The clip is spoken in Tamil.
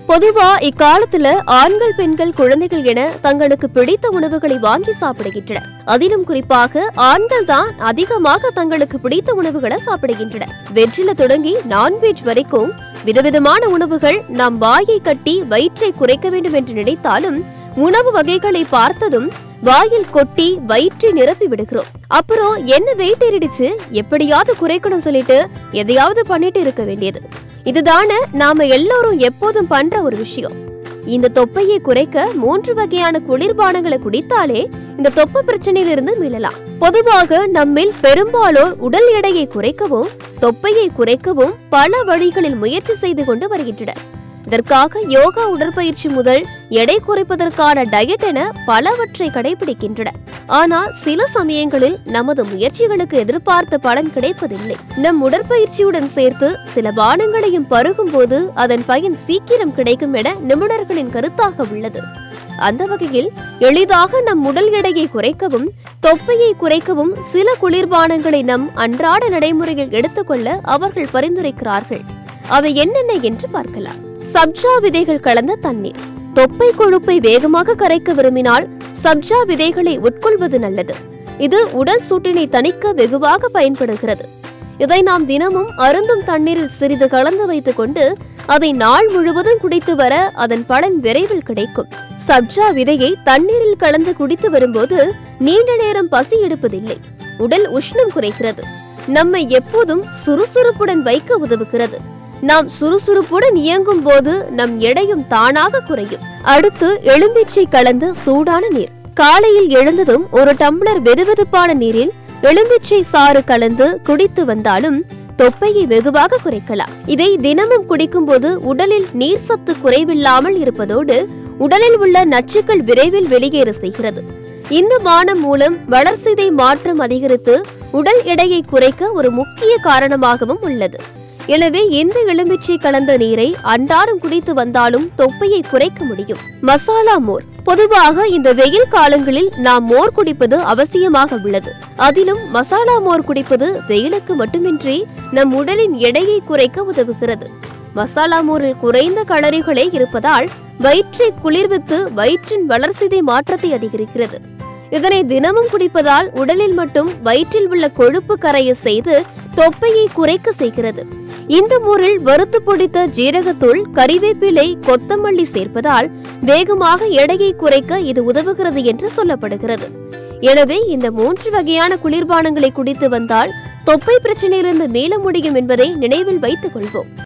பொதுவா இக்காலத்துல ஆண்கள் பெண்கள் குழந்தைகள் என தங்களுக்கு பிடித்த உணவுகளை வாங்கி சாப்பிடுகின்றனர் அதிலும் குறிப்பாக ஆண்கள் தான் அதிகமாக தங்களுக்கு பிடித்த உணவுகளை சாப்பிடுகின்றனர் வெஜ்ஜில தொடங்கி நான்வெஜ் வரைக்கும் விதவிதமான உணவுகள் நாம் வாயை கட்டி வயிற்றை குறைக்க வேண்டும் என்று நினைத்தாலும் உணவு வகைகளை பார்த்ததும் வாயில் கொட்டி வயிற்றை நிரப்பி விடுகிறோம் அப்புறம் என்ன வெயிட் ஏறிடுச்சு எப்படியாவது குறைக்கணும் சொல்லிட்டு எதையாவது பண்ணிட்டு இருக்க வேண்டியது இதுதானே நாம எல்லாரும் எப்போதும் பண்ற ஒரு விஷயம் இந்த தொப்பையை குறைக்க மூன்று வகையான குளிர்பானங்களை குடித்தாலே இந்த தொப்பை பிரச்சனையிலிருந்து மீளலாம் பொதுவாக நம்மில் பெரும்பாலோர் உடல் எடையை குறைக்கவும் தொப்பையை குறைக்கவும் பல வழிகளில் முயற்சி செய்து கொண்டு வருகின்றனர் இதற்காக யோகா உடற்பயிற்சி முதல் எடை குறைப்பதற்கான டயட் என பலவற்றை கடைபிடிக்கின்றனர் ஆனால் சில சமயங்களில் நமது முயற்சிகளுக்கு எதிர்பார்த்த பலன் கிடைப்பதில்லை நம் உடற்பயிற்சியுடன் சேர்த்து சில பானங்களையும் பருகும் போது அதன் பயன் சீக்கிரம் கிடைக்கும் என நிபுணர்களின் கருத்தாக உள்ளது அந்த வகையில் எளிதாக நம் உடல் எடையை குறைக்கவும் தொப்பையை குறைக்கவும் சில குளிர்பானங்களை நம் அன்றாட நடைமுறையில் எடுத்துக்கொள்ள அவர்கள் பரிந்துரைக்கிறார்கள் அவை என்னென்ன என்று பார்க்கலாம் சப்ஜா விதைகள் கலந்த தண்ணீர் தொப்பை கொழுப்பை வேகமாக கரைக்க விரும்பினால் சப்ஜா விதைகளை உட்கொள்வது நல்லது இது உடல் சூட்டினை தணிக்க வெகுவாக பயன்படுகிறது இதை நாம் தினமும் அருந்தும் தண்ணீரில் சிறிது கலந்து வைத்துக் கொண்டு அதை நாள் முழுவதும் குடித்து வர அதன் பலன் விரைவில் கிடைக்கும் சப்ஜா விதையை தண்ணீரில் கலந்து குடித்து வரும்போது நீண்ட நேரம் பசி எடுப்பதில்லை உடல் உஷ்ணம் குறைக்கிறது நம்மை எப்போதும் சுறுசுறுப்புடன் வைக்க உதவுகிறது நாம் சுறுசுறுப்புடன் இயங்கும் போது நம் எடையும் தானாக குறையும் அடுத்து எலும்பிச்சை கலந்து சூடான நீர் காலையில் எழுந்ததும் ஒரு டம்ளர் வெதுவெதுப்பான நீரில் எலும்பிச்சை சாறு கலந்து குடித்து வந்தாலும் தொப்பையை வெகுவாக குறைக்கலாம் இதை தினமும் குடிக்கும்போது உடலில் நீர் சத்து குறைவில்லாமல் இருப்பதோடு உடலில் உள்ள நச்சுக்கள் விரைவில் வெளியேற செய்கிறது இந்த பானம் மூலம் வளர்சிதை மாற்றம் அதிகரித்து உடல் எடையை குறைக்க ஒரு முக்கிய காரணமாகவும் உள்ளது எனவே இந்த எலுமிச்சை கலந்த நீரை அன்றாடம் குடித்து வந்தாலும் தொப்பையை குறைக்க முடியும் மசாலா மோர் பொதுவாக இந்த வெயில் காலங்களில் நாம் மோர் குடிப்பது அவசியமாக உள்ளது அதிலும் மசாலா மோர் குடிப்பது வெயிலுக்கு மட்டுமின்றி நம் உடலின் எடையை குறைக்க உதவுகிறது மசாலா மோரில் குறைந்த கலரிகளே இருப்பதால் வயிற்றை குளிர்வித்து வயிற்றின் வளர்சிதை மாற்றத்தை அதிகரிக்கிறது இதனை தினமும் குடிப்பதால் உடலில் மட்டும் வயிற்றில் உள்ள கொழுப்பு கரைய செய்து தொப்பையை குறைக்க செய்கிறது இந்த மோரில் வறுத்து பொடித்த ஜீரகத்தூள் கறிவேப்பிலை கொத்தமல்லி சேர்ப்பதால் வேகமாக எடையை குறைக்க இது உதவுகிறது என்று சொல்லப்படுகிறது எனவே இந்த மூன்று வகையான குளிர்பானங்களை குடித்து வந்தால் தொப்பை பிரச்சனையிலிருந்து மீள முடியும் என்பதை நினைவில் வைத்துக் கொள்வோம்